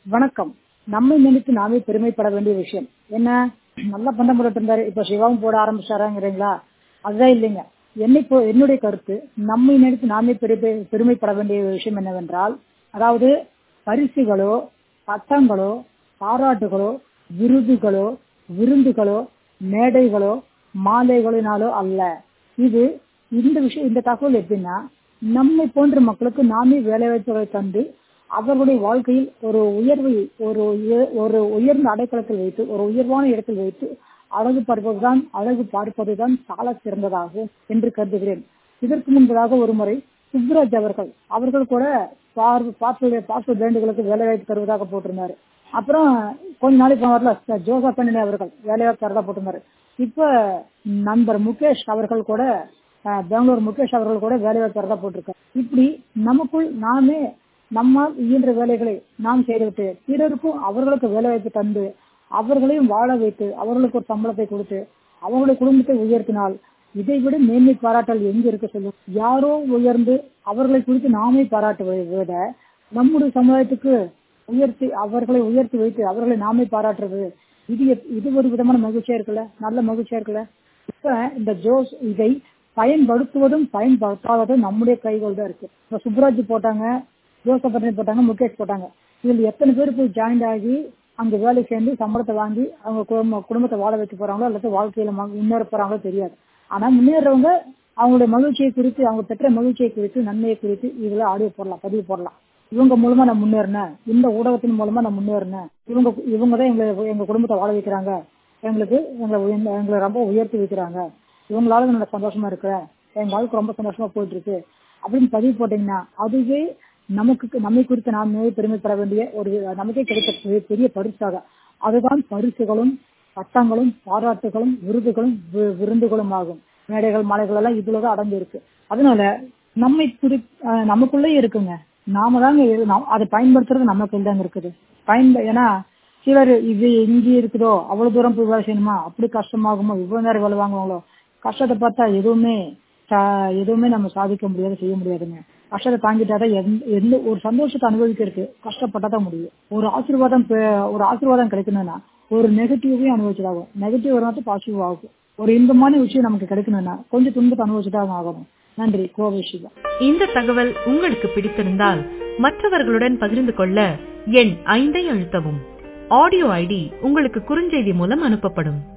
வணக்கம் நம்மை நினைத்து நாமே பெருமைப்பட வேண்டிய விஷயம் என்ன நல்லா பந்தம் போட்டு இருந்தாரு இப்ப சிவாவும் போட ஆரம்பிச்சாராங்கிறீங்களா அதுதான் இல்லைங்க என்னை போ- என்னுடைய கருத்து நம்மை நினைத்து நாமே பெருமை பெருமைப்பட வேண்டிய விஷயம் என்னவென்றால் அதாவது பரிசுகளோ பட்டங்களோ பாராட்டுகளோ விருதுகளோ விருந்துகளோ மேடைகளோ மாலைகளினாலோ அல்ல இது இந்த விஷயம் இந்த தகவல் எப்படின்னா நம்மை போன்ற மக்களுக்கு நாமே வேலை வாய்ப்புகளை தந்து அவர்களுடைய வாழ்க்கையில் ஒரு உயர்வை ஒரு உய- ஒரு உயர்ந்த அடைக்கலத்தில் வைத்து ஒரு உயர்வான இடத்தில் வைத்து அழகு பார்ப்பதுதான் அழகு பார்ப்பதுதான் சால சிறந்ததாகும் என்று கருதுகிறேன் இதற்கு முன்பதாக ஒரு முறை சுப்ராஜ் அவர்கள் அவர்கள் கூட பாஸ்போர்ட் பாஸ்போர்ட் பிராண்டுகளுக்கு வேலை வாய்ப்பு தருவதாக போட்டிருந்தாரு அப்புறம் கொஞ்ச நாளைக்கு வரல ஜோசப் கண்ணனி அவர்கள் வேலை வாய்ப்பு தரதா போட்டிருந்தாரு இப்ப நண்பர் முகேஷ் அவர்கள் கூட அஹ், பெங்களூர் முகேஷ் அவர்கள் கூட வேலை வாய்ப்பு தரதா போட்டிருக்காரு இப்படி நமக்குள் நாமே நம்மால் இயன்ற வேலைகளை நாம் செய்துவிட்டு பிறருக்கும் அவர்களுக்கு வேலை வாய்ப்பு தந்து அவர்களையும் வாழ வைத்து அவர்களுக்கு ஒரு சம்பளத்தை கொடுத்து அவர்களுடைய குடும்பத்தை உயர்த்தினால் இதை விட மேன்மை பாராட்டல் எங்க இருக்க சொல்லும் யாரோ உயர்ந்து அவர்களை குறித்து நாமே பாராட்டுவதை விட நம்முடைய சமுதாயத்துக்கு உயர்த்தி அவர்களை உயர்த்தி வைத்து அவர்களை நாமே பாராட்டுறது இது எப்- இது ஒரு விதமான மகிழ்ச்சியா இருக்குல்ல நல்ல மகிழ்ச்சியா இருக்குல்ல இப்ப இந்த ஜோஸ் இதை பயன்படுத்துவதும் பயன்படுத்தாததும் நம்முடைய கைகள் தான் இருக்கு இப்ப சுப்ராஜ் போட்டாங்க ஜோசப் பட்டனி போட்டாங்க முகேஷ் போட்டாங்க இதுல எத்தனை பேர் போய் ஜாயின் ஆகி அங்க வேலை சேர்ந்து சம்பளத்தை வாங்கி அவங்க குடும்ப- குடும்பத்தை வாழ வைக்க போறாங்களோ அல்லது வாழ்க்கையில ம- முன்னேற போறாங்களோ தெரியாது ஆனா முன்னேறவங்க அவங்களுடைய மகிழ்ச்சியை குறித்து அவங்க பெற்ற மகிழ்ச்சியை குறித்து நன்மையை குறித்து இதுல ஆடியோ போடலாம் பதிவு போடலாம் இவங்க மூலமா நான் முன்னேறினேன் இந்த ஊடகத்தின் மூலமா நான் முன்னேறினேன் இவங்க இவங்க தான் எங்களை எங்க குடும்பத்தை வாழ வைக்கிறாங்க எங்களுக்கு எங்களை உயர்ந்த- எங்களை ரொம்ப உயர்த்தி வைக்கிறாங்க இவங்களால நான் சந்தோஷமா இருக்கிறேன் என் வாழ்க்கை ரொம்ப சந்தோஷமா போயிட்டு இருக்கு அப்படின்னு பதிவு போட்டீங்கன்னா அதுவே நமக்கு நம்மை குறித்து நாமே பெருமைப்பட வேண்டிய ஒரு நமக்கே கிடைத்த பெரிய- பெரிய பரிசாக அதுதான் பரிசுகளும் பட்டங்களும் பாராட்டுகளும் விருதுகளும் வி- விருந்துகளும் ஆகும் மேடைகள் மலைகள் எல்லாம் இதுலதான் அடங்கி இருக்கு அதனால நம்மை குறி அஹ் நமக்குள்ளே இருக்குங்க நாம தாங்க இரு- நாம் அதை பயன்படுத்துறது நம்ம கையில் தாங்க இருக்குது பயன்ப ஏன்னா சிலர் இது எங்க இருக்குதோ அவ்வளவு தூரம் போய் வேலை செய்யணுமா அப்படி கஷ்டமாகுமோ இவ்வளவு நேரம் வேலை வாங்குவாங்களோ கஷ்டத்தை பார்த்தா எதுவுமே சா- எதுவுமே நம்ம சாதிக்க முடியாது செய்ய முடியாதுங்க கஷ்டத்தை தாங்கிட்டாதான் எந்த- எந்த ஒரு சந்தோஷத்தை அனுபவிக்கிறதுக்கு கஷ்டப்பட்டாதான் முடியும் ஒரு ஆசீர்வாதம் பெ- ஒரு ஆசீர்வாதம் கிடைக்கணும்னா ஒரு நெகட்டிவையும் அனுபவிச்சதாகும் நெகட்டிவ் வரணும் பாசிட்டிவ் ஆகும் ஒரு இன்பமான விஷயம் நமக்கு கிடைக்கணும்னா கொஞ்சம் துன்பத்தை அனுபவிச்சுதான் ஆகணும் நன்றி கோவை சிவா இந்த தகவல் உங்களுக்கு பிடித்திருந்தால் மற்றவர்களுடன் பகிர்ந்து கொள்ள எண் ஐந்தை அழுத்தவும் ஆடியோ ஐடி உங்களுக்கு குறுஞ்செய்தி மூலம் அனுப்பப்படும்